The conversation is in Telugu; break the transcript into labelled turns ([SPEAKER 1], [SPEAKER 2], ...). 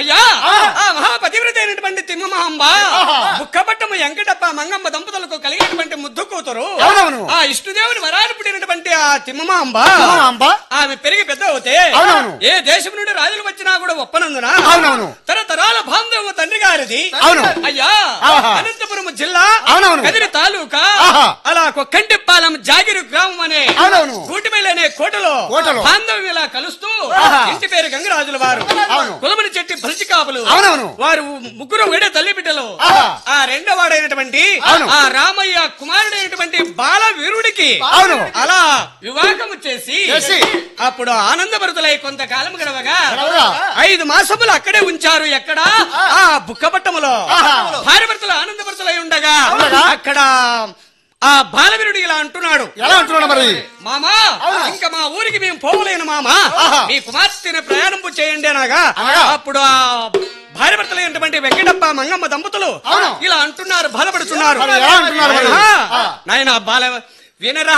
[SPEAKER 1] అయ్యా ఆ మహాపతివ్రత అయినటువంటి తిమ్మమాంబ బుక్కపట్టము వెంకటప్ప మంగమ్మ దంపతులకు కలిగినటువంటి ముద్దు కూతురు
[SPEAKER 2] అవునవును.
[SPEAKER 1] ఆ ఇష్టదేవుని వరాలు పుట్టినటువంటి ఆ తిమ్మమాంబ
[SPEAKER 2] తిమ్మమాంబ?
[SPEAKER 1] ఆమె పెరిగి పెద్ద అవుతే
[SPEAKER 2] అవునవును.
[SPEAKER 1] ఏ దేశం నుండి రాజులు వచ్చినా కూడా ఒప్పనందున
[SPEAKER 2] అవునవును.
[SPEAKER 1] తరతరాల బాంధవ్యం తండ్రి గారిది
[SPEAKER 2] అవును.
[SPEAKER 1] అయ్యా
[SPEAKER 2] ఆహా.
[SPEAKER 1] అనంతపురం జిల్లా
[SPEAKER 2] అవునవును.
[SPEAKER 1] కదిరి తాలూకా
[SPEAKER 2] ఆహా.
[SPEAKER 1] అలా కొక్కంటిపాలెం జాగిరి గ్రామం అనే
[SPEAKER 2] అవునవును.
[SPEAKER 1] కూటిమెల్లి అనే కోటలో
[SPEAKER 2] కోటలో.
[SPEAKER 1] బాంధవ్యం ఇలా కలుస్తూ
[SPEAKER 2] ఆహా.
[SPEAKER 1] ఇంటి పేరు గంగరాజుల వారు
[SPEAKER 2] అవును.
[SPEAKER 1] కులమని చెట్టి భలిచికాపులు
[SPEAKER 2] అవునవును.
[SPEAKER 1] వారు ముగ్గురు వేడే తల్లి బిడ్డలు
[SPEAKER 2] ఆహా.
[SPEAKER 1] ఆ రెండో వాడైనటువంటి
[SPEAKER 2] అవును.
[SPEAKER 1] ఆ రామయ్య కుమారుడైనటువంటి బాల వీరుడికి
[SPEAKER 2] అవును.
[SPEAKER 1] అలా వివాహము చేసి
[SPEAKER 2] చేసి.
[SPEAKER 1] అప్పుడు ఆనందభరితులై కొంతకాలం గడవగా
[SPEAKER 2] గడవగా.
[SPEAKER 1] ఐదు మాసములు అక్కడే ఉంచారు ఎక్కడ ఆ బుక్కపట్టములో
[SPEAKER 2] ఆహా.
[SPEAKER 1] భార్యభర్తలు ఆనందభరితులై ఉండగా
[SPEAKER 2] ఉండగా.
[SPEAKER 1] అక్కడ ఆ బాలవీరుడు ఇలా అంటున్నాడు
[SPEAKER 2] ఎలా అంటున్నాడు మరి
[SPEAKER 1] మామా ఇంకా మా ఊరికి మేము పోవలేను మామా
[SPEAKER 2] ఆహా.
[SPEAKER 1] మీ కుమార్తెని ప్రయాణం చేయండి అనగా
[SPEAKER 2] అనగా.
[SPEAKER 1] అప్పుడు ఆ భార్యభర్తలైనటువంటి వెంకటప్ప మంగమ్మ దంపతులు
[SPEAKER 2] అవును.
[SPEAKER 1] ఇలా అంటున్నారు బాధపడుతున్నారు
[SPEAKER 2] మరి ఎలా అంటున్నారు మరి?
[SPEAKER 1] ఆహా.
[SPEAKER 2] ఆ.
[SPEAKER 1] నాయనా బాల వినరా